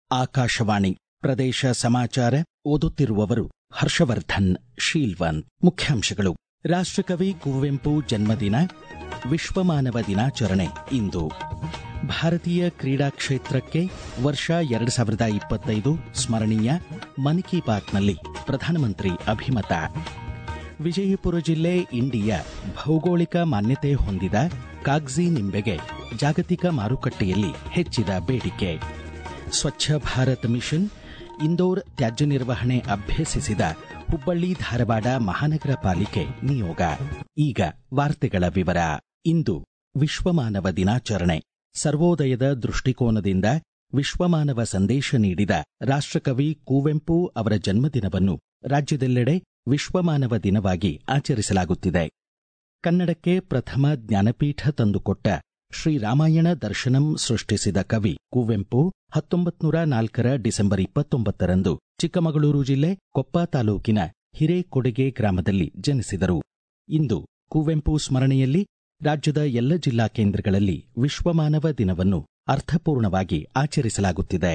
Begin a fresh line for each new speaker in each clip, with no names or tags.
ಆಕಾಶವಾಣಿ ಪ್ರದೇಶ ಸಮಾಚಾರ ಓದುತ್ತಿರುವವರು ಹರ್ಷವರ್ಧನ್ ಶೀಲ್ವನ್ ಮುಖ್ಯಾಂಶಗಳು ರಾಷ್ಟ್ರಕವಿ ಕುವೆಂಪು ಜನ್ಮದಿನ ವಿಶ್ವಮಾನವ ದಿನಾಚರಣೆ ಇಂದು ಭಾರತೀಯ ಕ್ರೀಡಾ ಕ್ಷೇತ್ರಕ್ಕೆ ವರ್ಷ ಎರಡು ಸಾವಿರದ ಇಪ್ಪತ್ತೈದು ಸ್ಮರಣೀಯ ಮನ್ ಕಿ ಬಾತ್ನಲ್ಲಿ ಪ್ರಧಾನಮಂತ್ರಿ ಅಭಿಮತ ವಿಜಯಪುರ ಜಿಲ್ಲೆ ಇಂಡಿಯ ಭೌಗೋಳಿಕ ಮಾನ್ಯತೆ ಹೊಂದಿದ ಕಾಗ್ಜಿ ನಿಂಬೆಗೆ ಜಾಗತಿಕ ಮಾರುಕಟ್ಟೆಯಲ್ಲಿ ಹೆಚ್ಚಿದ ಬೇಡಿಕೆ ಸ್ವಚ್ಛ ಭಾರತ್ ಮಿಷನ್ ಇಂದೋರ್ ತ್ಯಾಜ್ಯ ನಿರ್ವಹಣೆ ಅಭ್ಯಸಿಸಿದ ಹುಬ್ಬಳ್ಳಿ ಧಾರವಾಡ ಮಹಾನಗರ ಪಾಲಿಕೆ ನಿಯೋಗ ಈಗ ವಾರ್ತೆಗಳ ವಿವರ ಇಂದು ವಿಶ್ವಮಾನವ ದಿನಾಚರಣೆ ಸರ್ವೋದಯದ ದೃಷ್ಟಿಕೋನದಿಂದ ವಿಶ್ವಮಾನವ ಸಂದೇಶ ನೀಡಿದ ರಾಷ್ಟ್ರಕವಿ ಕುವೆಂಪು ಅವರ ಜನ್ಮದಿನವನ್ನು ರಾಜ್ಯದೆಲ್ಲೆಡೆ ವಿಶ್ವಮಾನವ ದಿನವಾಗಿ ಆಚರಿಸಲಾಗುತ್ತಿದೆ ಕನ್ನಡಕ್ಕೆ ಪ್ರಥಮ ಜ್ಞಾನಪೀಠ ತಂದುಕೊಟ್ಟ ಶ್ರೀರಾಮಾಯಣ ದರ್ಶನಂ ಸೃಷ್ಟಿಸಿದ ಕವಿ ಕುವೆಂಪು ಹತ್ತೊಂಬತ್ತು ನೂರ ನಾಲ್ಕರ ಡಿಸೆಂಬರ್ ಇಪ್ಪತ್ತೊಂಬತ್ತರಂದು ಚಿಕ್ಕಮಗಳೂರು ಜಿಲ್ಲೆ ಕೊಪ್ಪ ತಾಲೂಕಿನ ಹಿರೇಕೊಡಿಗೆ ಗ್ರಾಮದಲ್ಲಿ ಜನಿಸಿದರು ಇಂದು ಕುವೆಂಪು ಸ್ಮರಣೆಯಲ್ಲಿ ರಾಜ್ಯದ ಎಲ್ಲ ಜಿಲ್ಲಾ ಕೇಂದ್ರಗಳಲ್ಲಿ ವಿಶ್ವಮಾನವ ದಿನವನ್ನು ಅರ್ಥಪೂರ್ಣವಾಗಿ ಆಚರಿಸಲಾಗುತ್ತಿದೆ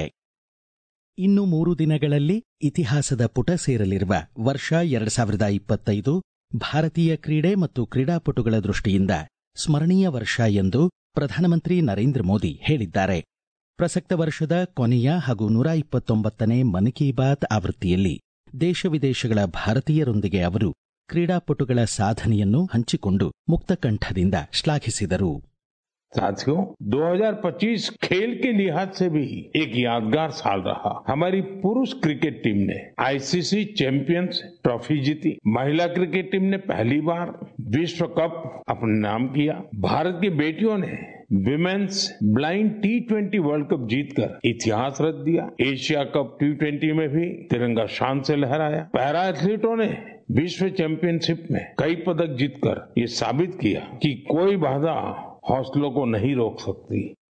ಇನ್ನು ಮೂರು ದಿನಗಳಲ್ಲಿ ಇತಿಹಾಸದ ಪುಟ ಸೇರಲಿರುವ ವರ್ಷ ಎರಡು ಸಾವಿರದ ಇಪ್ಪತ್ತೈದು ಭಾರತೀಯ ಕ್ರೀಡೆ ಮತ್ತು ಕ್ರೀಡಾಪಟುಗಳ ದೃಷ್ಟಿಯಿಂದ ಸ್ಮರಣೀಯ ವರ್ಷ ಎಂದು ಪ್ರಧಾನಮಂತ್ರಿ ನರೇಂದ್ರ ಮೋದಿ ಹೇಳಿದ್ದಾರೆ ಪ್ರಸಕ್ತ ವರ್ಷದ ಕೊನೆಯ ಹಾಗೂ ನೂರ ಇಪ್ಪತ್ತೊಂಬತ್ತನೇ ಮನ್ ಕಿ ಬಾತ್ ಆವೃತ್ತಿಯಲ್ಲಿ ದೇಶ ವಿದೇಶಗಳ ಭಾರತೀಯರೊಂದಿಗೆ ಅವರು ಕ್ರೀಡಾಪಟುಗಳ ಸಾಧನೆಯನ್ನು ಹಂಚಿಕೊಂಡು ಮುಕ್ತಕಂಠದಿಂದ ಶ್ಲಾಘಿಸಿದರು
साथियों 2025 खेल के लिहाज से भी एक यादगार साल रहा हमारी पुरुष क्रिकेट टीम ने आईसीसी चैंपियंस ट्रॉफी जीती महिला क्रिकेट टीम ने पहली बार विश्व कप अपने नाम किया भारत की बेटियों ने women's blind T twenty world cup जीतकर इतिहास रच दिया एशिया कप टी ट्वेंटी में भी तिरंगा शान से लहराया पैरा एथलीटों ने विश्व चैंपियनशिप में कई पदक जीतकर ये साबित किया कि कोई बाधा हौसलों को नहीं रोक सकती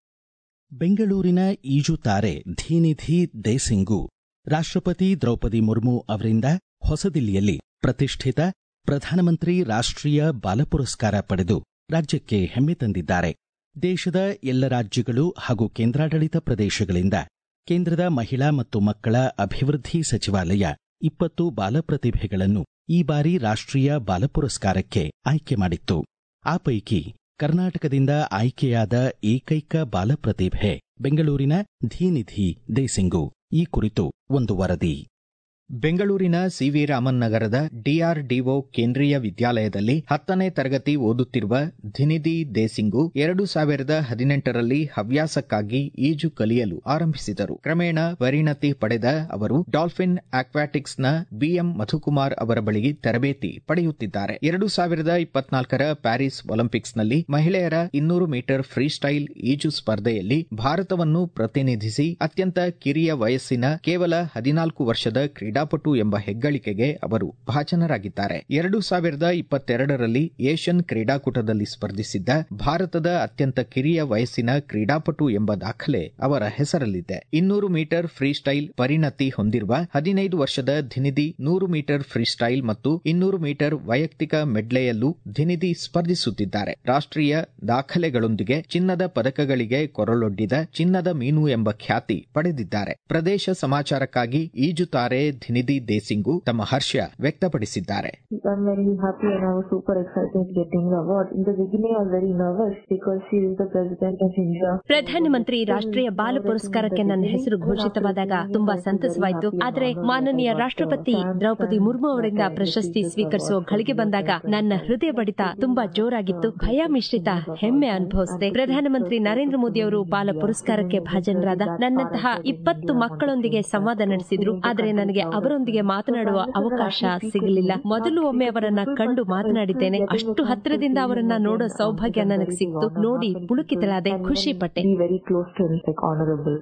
ಬೆಂಗಳೂರಿನ ಈಜು ತಾರೆ ಧೀನಿಧಿ ದೇಸಿಂಗು ರಾಷ್ಟ್ರಪತಿ ದ್ರೌಪದಿ ಮುರ್ಮು ಅವರಿಂದ ಹೊಸದಿಲ್ಲಿಯಲ್ಲಿ ಪ್ರತಿಷ್ಠಿತ ಪ್ರಧಾನಮಂತ್ರಿ ರಾಷ್ಟ್ರೀಯ ಬಾಲ ಪುರಸ್ಕಾರ ಪಡೆದು ರಾಜ್ಯಕ್ಕೆ ಹೆಮ್ಮೆ ತಂದಿದ್ದಾರೆ ದೇಶದ ಎಲ್ಲ ರಾಜ್ಯಗಳು ಹಾಗೂ ಕೇಂದ್ರಾಡಳಿತ ಪ್ರದೇಶಗಳಿಂದ ಕೇಂದ್ರದ ಮಹಿಳಾ ಮತ್ತು ಮಕ್ಕಳ ಅಭಿವೃದ್ಧಿ ಸಚಿವಾಲಯ ಇಪ್ಪತ್ತು ಬಾಲ ಪ್ರತಿಭೆಗಳನ್ನು ಈ ಬಾರಿ ರಾಷ್ಟ್ರೀಯ ಬಾಲ ಪುರಸ್ಕಾರಕ್ಕೆ ಆಯ್ಕೆ ಮಾಡಿತ್ತು ಆ ಪೈಕಿ ಕರ್ನಾಟಕದಿಂದ ಆಯ್ಕೆಯಾದ ಏಕೈಕ ಬಾಲ ಪ್ರತಿಭೆ ಬೆಂಗಳೂರಿನ ಧೀನಿಧಿ ದೇಸಿಂಗು ಈ ಕುರಿತು ಒಂದು ವರದಿ
ಬೆಂಗಳೂರಿನ ಸಿವಿ ರಾಮನ್ ನಗರದ ಡಿಆರ್ಡಿಒ ಕೇಂದ್ರೀಯ ವಿದ್ಯಾಲಯದಲ್ಲಿ ಹತ್ತನೇ ತರಗತಿ ಓದುತ್ತಿರುವ ಧಿನಿಧಿ ದೇಸಿಂಗು ಎರಡು ಸಾವಿರದ ಹದಿನೆಂಟರಲ್ಲಿ ಹವ್ಯಾಸಕ್ಕಾಗಿ ಈಜು ಕಲಿಯಲು ಆರಂಭಿಸಿದರು ಕ್ರಮೇಣ ಪರಿಣತಿ ಪಡೆದ ಅವರು ಡಾಲ್ಫಿನ್ ಆಕ್ವಾಟಿಕ್ಸ್ನ ಬಿಎಂ ಮಧುಕುಮಾರ್ ಅವರ ಬಳಿ ತರಬೇತಿ ಪಡೆಯುತ್ತಿದ್ದಾರೆ ಎರಡು ಸಾವಿರದ ಇಪ್ಪತ್ನಾಲ್ಕರ ಪ್ಯಾರಿಸ್ ಒಲಿಂಪಿಕ್ಸ್ನಲ್ಲಿ ಮಹಿಳೆಯರ ಇನ್ನೂರು ಮೀಟರ್ ಫ್ರೀ ಸ್ಟೈಲ್ ಈಜು ಸ್ಪರ್ಧೆಯಲ್ಲಿ ಭಾರತವನ್ನು ಪ್ರತಿನಿಧಿಸಿ ಅತ್ಯಂತ ಕಿರಿಯ ವಯಸ್ಸಿನ ಕೇವಲ ಹದಿನಾಲ್ಕು ವರ್ಷದ ಕ್ರೀಡಾಪಟು ಎಂಬ ಹೆಗ್ಗಳಿಕೆಗೆ ಅವರು ಭಾಜನರಾಗಿದ್ದಾರೆ ಎರಡು ಸಾವಿರದ ಇಪ್ಪತ್ತೆರಡರಲ್ಲಿ ಏಷ್ಯನ್ ಕ್ರೀಡಾಕೂಟದಲ್ಲಿ ಸ್ಪರ್ಧಿಸಿದ್ದ ಭಾರತದ ಅತ್ಯಂತ ಕಿರಿಯ ವಯಸ್ಸಿನ ಕ್ರೀಡಾಪಟು ಎಂಬ ದಾಖಲೆ ಅವರ ಹೆಸರಲ್ಲಿದೆ ಇನ್ನೂರು ಮೀಟರ್ ಫ್ರೀ ಸ್ಟೈಲ್ ಪರಿಣತಿ ಹೊಂದಿರುವ ಹದಿನೈದು ವರ್ಷದ ಧಿನಿಧಿ ನೂರು ಮೀಟರ್ ಫ್ರೀ ಸ್ಟೈಲ್ ಮತ್ತು ಇನ್ನೂರು ಮೀಟರ್ ವೈಯಕ್ತಿಕ ಮೆಡ್ಲೆಯಲ್ಲೂ ಧಿನಿಧಿ ಸ್ಪರ್ಧಿಸುತ್ತಿದ್ದಾರೆ ರಾಷ್ಟ್ರೀಯ ದಾಖಲೆಗಳೊಂದಿಗೆ ಚಿನ್ನದ ಪದಕಗಳಿಗೆ ಕೊರಳೊಡ್ಡಿದ ಚಿನ್ನದ ಮೀನು ಎಂಬ ಖ್ಯಾತಿ ಪಡೆದಿದ್ದಾರೆ ಪ್ರದೇಶ ಸಮಾಚಾರಕ್ಕಾಗಿ ಈಜುತಾರೆ ಧಿನಿಧಿ ದೇಸಿಂಗು ತಮ್ಮ ಹರ್ಷ ವ್ಯಕ್ತಪಡಿಸಿದ್ದಾರೆ
I'm very happy and I was super excited getting the award. In the beginning, I was very nervous because she is the president of India.
ಪ್ರಧಾನಮಂತ್ರಿ ರಾಷ್ಟ್ರೀಯ ಬಾಲ ಪುರಸ್ಕಾರಕ್ಕೆ ನನ್ನ ಹೆಸರು ಘೋಷಿತವಾದಾಗ ತುಂಬಾ ಸಂತಸವಾಯಿತು ಆದರೆ ಮಾನನೀಯ ರಾಷ್ಟ್ರಪತಿ ದ್ರೌಪದಿ ಮುರ್ಮು ಅವರಿಂದ ಪ್ರಶಸ್ತಿ ಸ್ವೀಕರಿಸುವ ಘಳಿಗೆ ಬಂದಾಗ ನನ್ನ ಹೃದಯ ಬಡಿತ ತುಂಬಾ ಜೋರಾಗಿತ್ತು ಭಯ ಮಿಶ್ರಿತ ಹೆಮ್ಮೆ ಅನುಭವಿಸಿದೆ ಪ್ರಧಾನಮಂತ್ರಿ ನರೇಂದ್ರ ಮೋದಿ ಅವರು ಬಾಲ ಪುರಸ್ಕಾರಕ್ಕೆ ಭಾಜನರಾದ ನನ್ನಂತಹ ಇಪ್ಪತ್ತು ಮಕ್ಕಳೊಂದಿಗೆ ಸಂವಾದ ನಡೆಸಿದ್ರು ಆದರೆ ನನಗೆ ಅವರೊಂದಿಗೆ ಮಾತನಾಡುವ ಅವಕಾಶ ಸಿಗಲಿಲ್ಲ ಮೊದಲು ಒಮ್ಮೆ ಅವರನ್ನ ಕಂಡು ಮಾತನಾಡಿದ್ದೇನೆ ಅಷ್ಟು ಹತ್ತಿರದಿಂದ ಅವರನ್ನ ನೋಡೋ ಸೌಭಾಗ್ಯ ನನಗೆ ಸಿಕ್ತು ನೋಡಿ ಪುಳುಕಿತಳಾದೆ ಖುಷಿ ಪಟ್ಟೆ
Be very close to him, like honorable.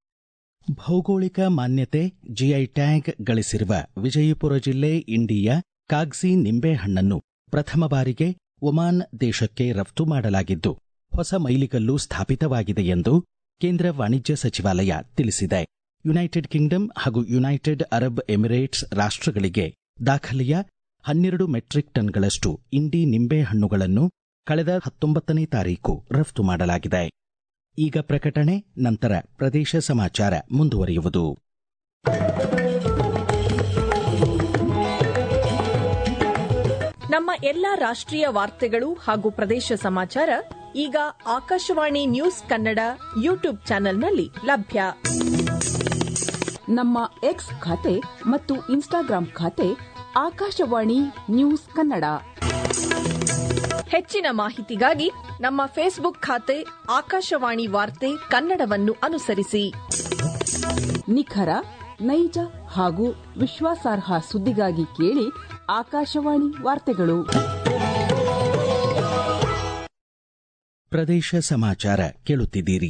ಭೌಗೋಳಿಕ ಮಾನ್ಯತೆ ಜಿಐ ಟ್ಯಾಗ್ ಗಳಿಸಿರುವ ವಿಜಯಪುರ ಜಿಲ್ಲೆ ಇಂಡಿಯ ಕಾಗ್ಜಿ ನಿಂಬೆಹಣ್ಣನ್ನು ಪ್ರಥಮ ಬಾರಿಗೆ ಒಮಾನ್ ದೇಶಕ್ಕೆ ರಫ್ತು ಮಾಡಲಾಗಿದ್ದು ಹೊಸ ಮೈಲಿಗಲ್ಲು ಸ್ಥಾಪಿತವಾಗಿದೆ ಎಂದು ಕೇಂದ್ರ ವಾಣಿಜ್ಯ ಸಚಿವಾಲಯ ತಿಳಿಸಿದೆ ಯುನೈಟೆಡ್ ಕಿಂಗ್ಡಮ್ ಹಾಗೂ ಯುನೈಟೆಡ್ ಅರಬ್ ಎಮಿರೇಟ್ಸ್ ರಾಷ್ಟ್ರಗಳಿಗೆ ದಾಖಲೆಯ ಹನ್ನೆರಡು ಮೆಟ್ರಿಕ್ ಟನ್ಗಳಷ್ಟು ಇಂಡಿ ನಿಂಬೆಹಣ್ಣುಗಳನ್ನು ಕಳೆದ ಹತ್ತೊಂಬತ್ತನೇ ತಾರೀಕು ರಫ್ತು ಮಾಡಲಾಗಿದೆ ಈಗ ಪ್ರಕಟಣೆ ನಂತರ ಪ್ರದೇಶ ಸಮಾಚಾರ ಮುಂದುವರಿಯುವುದು
ನಮ್ಮ ಎಲ್ಲಾ ರಾಷ್ಟ್ರೀಯ ವಾರ್ತೆಗಳು ಹಾಗೂ ಪ್ರದೇಶ ಸಮಾಚಾರ ಈಗ ಆಕಾಶವಾಣಿ ನ್ಯೂಸ್ ಕನ್ನಡ ಯೂಟ್ಯೂಬ್ ಚಾನೆಲ್ನಲ್ಲಿ ಲಭ್ಯ
ನಮ್ಮ ಎಕ್ಸ್ ಖಾತೆ ಮತ್ತು ಇನ್ಸ್ಟಾಗ್ರಾಂ ಖಾತೆ ಆಕಾಶವಾಣಿ ನ್ಯೂಸ್ ಕನ್ನಡ
ಹೆಚ್ಚಿನ ಮಾಹಿತಿಗಾಗಿ ನಮ್ಮ ಫೇಸ್ಬುಕ್ ಖಾತೆ ಆಕಾಶವಾಣಿ ವಾರ್ತೆ ಕನ್ನಡವನ್ನು ಅನುಸರಿಸಿ
ನಿಖರ ನೈಜ ಹಾಗೂ ವಿಶ್ವಾಸಾರ್ಹ ಸುದ್ದಿಗಾಗಿ ಕೇಳಿ ಆಕಾಶವಾಣಿ ವಾರ್ತೆಗಳು
ಪ್ರದೇಶ ಸಮಾಚಾರ ಕೇಳುತ್ತಿದ್ದೀರಿ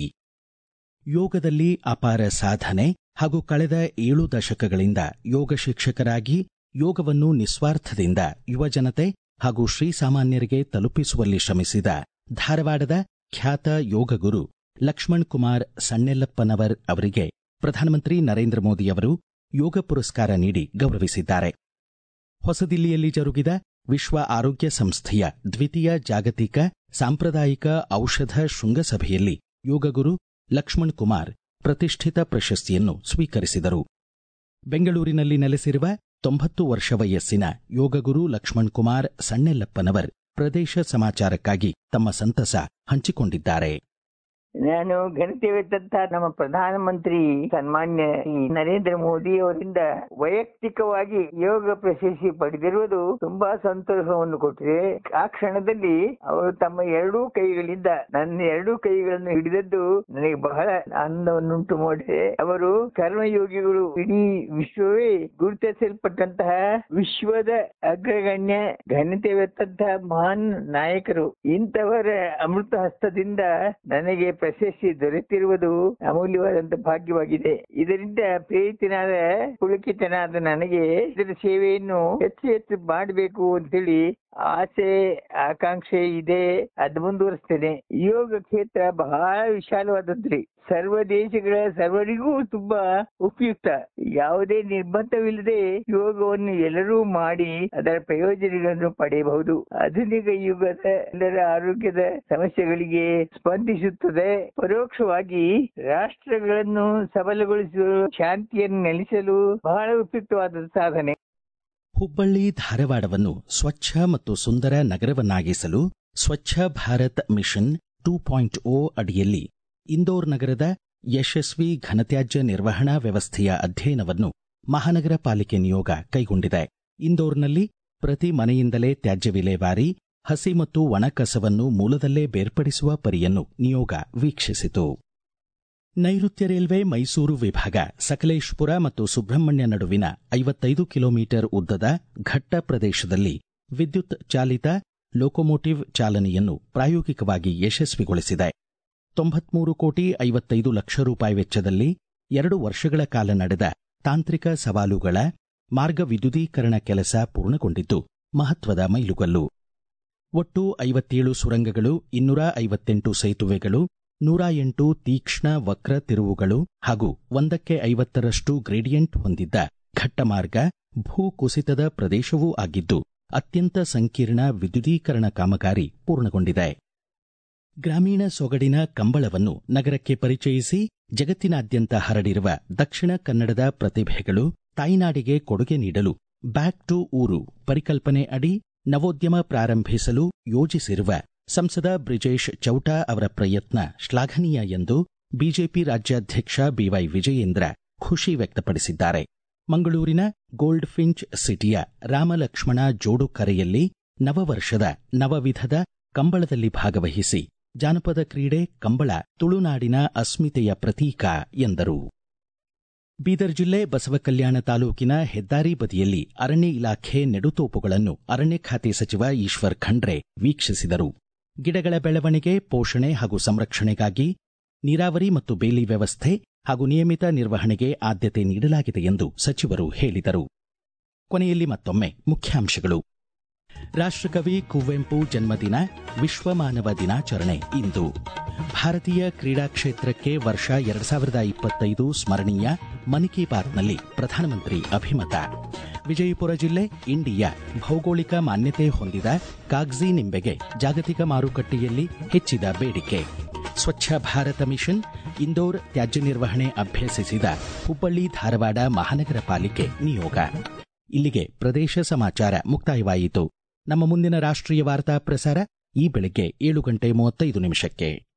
ಯೋಗದಲ್ಲಿ ಅಪಾರ ಸಾಧನೆ ಹಾಗೂ ಕಳೆದ ಏಳು ದಶಕಗಳಿಂದ ಯೋಗ ಶಿಕ್ಷಕರಾಗಿ ಯೋಗವನ್ನು ನಿಸ್ವಾರ್ಥದಿಂದ ಯುವಜನತೆ ಹಾಗೂ ಶ್ರೀಸಾಮಾನ್ಯರಿಗೆ ತಲುಪಿಸುವಲ್ಲಿ ಶ್ರಮಿಸಿದ ಧಾರವಾಡದ ಖ್ಯಾತ ಯೋಗಗುರು ಲಕ್ಷ್ಮಣ್ ಕುಮಾರ್ ಸಣ್ಣೆಲ್ಲಪ್ಪನವರ್ ಅವರಿಗೆ ಪ್ರಧಾನಮಂತ್ರಿ ನರೇಂದ್ರ ಮೋದಿ ಅವರು ಯೋಗ ಪುರಸ್ಕಾರ ನೀಡಿ ಗೌರವಿಸಿದ್ದಾರೆ ಹೊಸದಿಲ್ಲಿಯಲ್ಲಿ ಜರುಗಿದ ವಿಶ್ವ ಆರೋಗ್ಯ ಸಂಸ್ಥೆಯ ದ್ವಿತೀಯ ಜಾಗತಿಕ ಸಾಂಪ್ರದಾಯಿಕ ಔಷಧ ಶೃಂಗಸಭೆಯಲ್ಲಿ ಯೋಗಗುರು ಲಕ್ಷ್ಮಣ್ ಕುಮಾರ್ ಪ್ರತಿಷ್ಠಿತ ಪ್ರಶಸ್ತಿಯನ್ನು ಸ್ವೀಕರಿಸಿದರು ಬೆಂಗಳೂರಿನಲ್ಲಿ ನೆಲೆಸಿರುವ ತೊಂಬತ್ತು ವರ್ಷ ವಯಸ್ಸಿನ ಯೋಗಗುರು ಲಕ್ಷ್ಮಣ್ ಕುಮಾರ್ ಸಣ್ಣೆಲ್ಲಪ್ಪನವರ್ ಪ್ರದೇಶ ಸಮಾಚಾರಕ್ಕಾಗಿ ತಮ್ಮ ಸಂತಸ ಹಂಚಿಕೊಂಡಿದ್ದಾರೆ
ನಾನು ಘನತೆವೆತ್ತಂತ ನಮ್ಮ ಪ್ರಧಾನಮಂತ್ರಿ ಸನ್ಮಾನ್ಯ ಶ್ರೀ ನರೇಂದ್ರ ಮೋದಿ ಅವರಿಂದ ವೈಯಕ್ತಿಕವಾಗಿ ಯೋಗ ಪ್ರಶಸ್ತಿ ಪಡೆದಿರುವುದು ತುಂಬಾ ಸಂತೋಷವನ್ನು ಕೊಟ್ಟಿದೆ ಆ ಕ್ಷಣದಲ್ಲಿ ಅವರು ತಮ್ಮ ಎರಡೂ ಕೈಗಳಿಂದ ನನ್ನ ಎರಡೂ ಕೈಗಳನ್ನು ಹಿಡಿದದ್ದು ನನಗೆ ಬಹಳ ಆನಂದವನ್ನುಂಟು ಮಾಡಿದೆ ಅವರು ಕರ್ಮಯೋಗಿಗಳು ಇಡೀ ವಿಶ್ವವೇ ಗುರುತಿಸಲ್ಪಟ್ಟಂತಹ ವಿಶ್ವದ ಅಗ್ರಗಣ್ಯ ಘನತೆವೆತ್ತಂತಹ ಮಹಾನ್ ನಾಯಕರು ಇಂಥವರ ಅಮೃತ ಹಸ್ತದಿಂದ ನನಗೆ ಪ್ರಶಸ್ತಿ ದೊರೆತಿರುವುದು ಅಮೂಲ್ಯವಾದಂತ ಭಾಗ್ಯವಾಗಿದೆ ಇದರಿಂದ ಪ್ರೇರಿತನಾದ ಪುಳಕಿತನಾದ ನನಗೆ ಇದರ ಸೇವೆಯನ್ನು ಹೆಚ್ಚು ಹೆಚ್ಚು ಮಾಡಬೇಕು ಅಂತೇಳಿ ಆಸೆ ಆಕಾಂಕ್ಷೆ ಇದೆ ಅದು ಮುಂದುವರಿಸ್ತೇನೆ ಯೋಗ ಕ್ಷೇತ್ರ ಬಹಳ ವಿಶಾಲವಾದದ್ರಿ ಸರ್ವ ದೇಶಗಳ ಸರ್ವರಿಗೂ ತುಂಬಾ ಉಪಯುಕ್ತ ಯಾವುದೇ ನಿರ್ಬಂಧವಿಲ್ಲದೆ ಯೋಗವನ್ನು ಎಲ್ಲರೂ ಮಾಡಿ ಅದರ ಪ್ರಯೋಜನಗಳನ್ನು ಪಡೆಯಬಹುದು ಆಧುನಿಕ ಯುಗದ ಎಲ್ಲರ ಆರೋಗ್ಯದ ಸಮಸ್ಯೆಗಳಿಗೆ ಸ್ಪಂದಿಸುತ್ತದೆ ಪರೋಕ್ಷವಾಗಿ ರಾಷ್ಟ್ರಗಳನ್ನು ಸಬಲಗೊಳಿಸಲು ಶಾಂತಿಯನ್ನು ನೆಲೆಸಲು ಬಹಳ ಉಪಯುಕ್ತವಾದ ಸಾಧನೆ
ಹುಬ್ಬಳ್ಳಿ ಧಾರವಾಡವನ್ನು ಸ್ವಚ್ಛ ಮತ್ತು ಸುಂದರ ನಗರವನ್ನಾಗಿಸಲು Swachh Bharat mission two point O ಅಡಿಯಲ್ಲಿ ಇಂದೋರ್ ನಗರದ ಯಶಸ್ವಿ ಘನತ್ಯಾಜ್ಯ ನಿರ್ವಹಣಾ ವ್ಯವಸ್ಥೆಯ ಅಧ್ಯಯನವನ್ನು ಮಹಾನಗರ ಪಾಲಿಕೆ ನಿಯೋಗ ಕೈಗೊಂಡಿದೆ ಇಂದೋರ್ನಲ್ಲಿ ಪ್ರತಿ ಮನೆಯಿಂದಲೇ ತ್ಯಾಜ್ಯ ವಿಲೇವಾರಿ ಹಸಿ ಮತ್ತು ಒಣ ಕಸವನ್ನು ಮೂಲದಲ್ಲೇ ಬೇರ್ಪಡಿಸುವ ಪರಿಯನ್ನು ನಿಯೋಗ ವೀಕ್ಷಿಸಿತು ನೈಋತ್ಯ ರೈಲ್ವೆ ಮೈಸೂರು ವಿಭಾಗ ಸಕಲೇಶ್ಪುರ ಮತ್ತು ಸುಬ್ರಹ್ಮಣ್ಯ ನಡುವಿನ ಐವತ್ತೈದು ಕಿಲೋಮೀಟರ್ ಉದ್ದದ ಘಟ್ಟ ಪ್ರದೇಶದಲ್ಲಿ ವಿದ್ಯುತ್ ಚಾಲಿತ ಲೋಕೋಮೋಟಿವ್ ಚಾಲನೆಯನ್ನು ಪ್ರಾಯೋಗಿಕವಾಗಿ ಯಶಸ್ವಿಗೊಳಿಸಿದೆ ತೊಂಬತ್ಮೂರು ಕೋಟಿ ಐವತ್ತೈದು ಲಕ್ಷ ರೂಪಾಯಿ ವೆಚ್ಚದಲ್ಲಿ ಎರಡು ವರ್ಷಗಳ ಕಾಲ ನಡೆದ ತಾಂತ್ರಿಕ ಸವಾಲುಗಳ ಮಾರ್ಗ ವಿದ್ಯುದೀಕರಣ ಕೆಲಸ ಪೂರ್ಣಗೊಂಡಿದ್ದು ಮಹತ್ವದ ಮೈಲುಗಲ್ಲು ಒಟ್ಟು ಐವತ್ತೇಳು ಸುರಂಗಗಳು ಇನ್ನೂರ ಐವತ್ತೆಂಟು ಸೇತುವೆಗಳು ನೂರ ಎಂಟು ತೀಕ್ಷ್ಣ ವಕ್ರ ತಿರುವುಗಳು ಹಾಗೂ ಒಂದಕ್ಕೆ ಐವತ್ತರಷ್ಟು ಗ್ರೇಡಿಯಂಟ್ ಹೊಂದಿದ್ದ ಘಟ್ಟಮಾರ್ಗ ಭೂ ಕುಸಿತದ ಪ್ರದೇಶವೂ ಆಗಿದ್ದು ಅತ್ಯಂತ ಸಂಕೀರ್ಣ ವಿದ್ಯುದೀಕರಣ ಕಾಮಗಾರಿ ಪೂರ್ಣಗೊಂಡಿದೆ ಗ್ರಾಮೀಣ ಸೊಗಡಿನ ಕಂಬಳವನ್ನು ನಗರಕ್ಕೆ ಪರಿಚಯಿಸಿ ಜಗತ್ತಿನಾದ್ಯಂತ ಹರಡಿರುವ ದಕ್ಷಿಣ ಕನ್ನಡದ ಪ್ರತಿಭೆಗಳು ತಾಯ್ನಾಡಿಗೆ ಕೊಡುಗೆ ನೀಡಲು ಬ್ಯಾಕ್ ಟು ಊರು ಪರಿಕಲ್ಪನೆ ಅಡಿ ನವೋದ್ಯಮ ಪ್ರಾರಂಭಿಸಲು ಯೋಜಿಸಿರುವ ಸಂಸದ ಬ್ರಿಜೇಶ್ ಚೌಟಾ ಅವರ ಪ್ರಯತ್ನ ಶ್ಲಾಘನೀಯ ಎಂದು ಬಿಜೆಪಿ ರಾಜ್ಯಾಧ್ಯಕ್ಷ ಬಿವೈ ವಿಜಯೇಂದ್ರ ಖುಷಿ ವ್ಯಕ್ತಪಡಿಸಿದ್ದಾರೆ ಮಂಗಳೂರಿನ ಗೋಲ್ಡ್ ಫಿಂಚ್ ಸಿಟಿಯ ರಾಮಲಕ್ಷ್ಮಣ ಜೋಡು ಕರೆಯಲ್ಲಿ ನವವರ್ಷದ ನವವಿಧದ ಕಂಬಳದಲ್ಲಿ ಭಾಗವಹಿಸಿ ಜಾನಪದ ಕ್ರೀಡೆ ಕಂಬಳ ತುಳುನಾಡಿನ ಅಸ್ಮಿತೆಯ ಪ್ರತೀಕ ಎಂದರು ಬೀದರ್ ಜಿಲ್ಲೆ ಬಸವಕಲ್ಯಾಣ ತಾಲೂಕಿನ ಹೆದ್ದಾರಿ ಬದಿಯಲ್ಲಿ ಅರಣ್ಯ ಇಲಾಖೆ ನೆಡುತೋಪುಗಳನ್ನು ಅರಣ್ಯ ಖಾತೆ ಸಚಿವ ಈಶ್ವರ್ ಖಂಡ್ರೆ ವೀಕ್ಷಿಸಿದರು ಗಿಡಗಳ ಬೆಳವಣಿಗೆ ಪೋಷಣೆ ಹಾಗೂ ಸಂರಕ್ಷಣೆಗಾಗಿ ನೀರಾವರಿ ಮತ್ತು ಬೇಲಿ ವ್ಯವಸ್ಥೆ ಹಾಗೂ ನಿಯಮಿತ ನಿರ್ವಹಣೆಗೆ ಆದ್ಯತೆ ನೀಡಲಾಗಿದೆ ಎಂದು ಸಚಿವರು ಹೇಳಿದರು ಕೊನೆಯಲ್ಲಿ ಮತ್ತೊಮ್ಮೆ ಮುಖ್ಯಾಂಶಗಳು ರಾಷ್ಟ್ರಕವಿ ಕುವೆಂಪು ಜನ್ಮದಿನ ವಿಶ್ವ ಮಾನವ ದಿನಾಚರಣೆ ಇಂದು ಭಾರತೀಯ ಕ್ರೀಡಾ ಕ್ಷೇತ್ರಕ್ಕೆ ವರ್ಷ ಎರಡ್ ಸಾವಿರದ ಇಪ್ಪತ್ತೈದು ಸ್ಮರಣೀಯ ಮನ್ ಕಿ ಬಾತ್ನಲ್ಲಿ ಪ್ರಧಾನಮಂತ್ರಿ ಅಭಿಮತ ವಿಜಯಪುರ ಜಿಲ್ಲೆ ಇಂಡಿಯಾ ಭೌಗೋಳಿಕ ಮಾನ್ಯತೆ ಹೊಂದಿದ ಕಾಗ್ಜಿ ನಿಂಬೆಗೆ ಜಾಗತಿಕ ಮಾರುಕಟ್ಟೆಯಲ್ಲಿ ಹೆಚ್ಚಿದ ಬೇಡಿಕೆ ಸ್ವಚ್ಛ ಭಾರತ ಮಿಷನ್ ಇಂದೋರ್ ತ್ಯಾಜ್ಯ ನಿರ್ವಹಣೆ ಅಭ್ಯಸಿಸಿದ ಹುಬ್ಬಳ್ಳಿ ಧಾರವಾಡ ಮಹಾನಗರ ಪಾಲಿಕೆ ನಿಯೋಗ ಇಲ್ಲಿಗೆ ಪ್ರದೇಶ ಸಮಾಚಾರ ಮುಕ್ತಾಯವಾಯಿತು ನಮ್ಮ ಮುಂದಿನ ರಾಷ್ಟ್ರೀಯ ವಾರ್ತಾ ಪ್ರಸಾರ ಈ ಬೆಳಗ್ಗೆ ಏಳು ಗಂಟೆ ಮೂವತ್ತೈದು ನಿಮಿಷಕ್ಕೆ